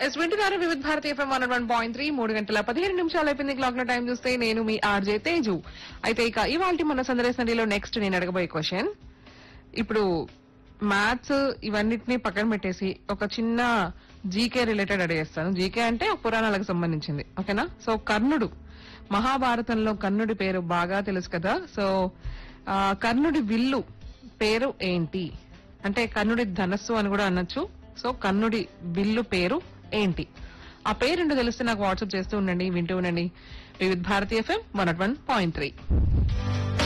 yes వింటున్నారు Vividh Bharati FM one one point three మూడు గంటల పదిహేను నిమిషాలు అయిపోయింది క్లాక్ లో టైం చూస్తే నేను మీ ఆర్జే తేజు అయితే ఇక ఇవాళ మన సందర్శనలో నెక్స్ట్ నేను అడగబోయే క్వశ్చన్ ఇప్పుడు మ్యాథ్స్ ఇవన్నిటిని పక్కన పెట్టేసి ఒక చిన్న జీకే రిలేటెడ్ అడిగేస్తాను జీకే అంటే పురాణాలకు సంబంధించింది ఓకేనా సో కర్ణుడు మహాభారతంలో కర్ణుడి పేరు బాగా తెలుసు కదా సో ఆ, కర్ణుడి విల్లు పేరు ఏంటి అంటే కర్ణుడి ధనస్సు అని కూడా అనొచ్చు సో కర్ణుడి విల్లు పేరు ఏంటి ఆ పేరేంటో తెలిస్తే నాకు వాట్సాప్ చేస్తూ ఉండండి వింటూ ఉండండి Vividh Bharati FM one one point three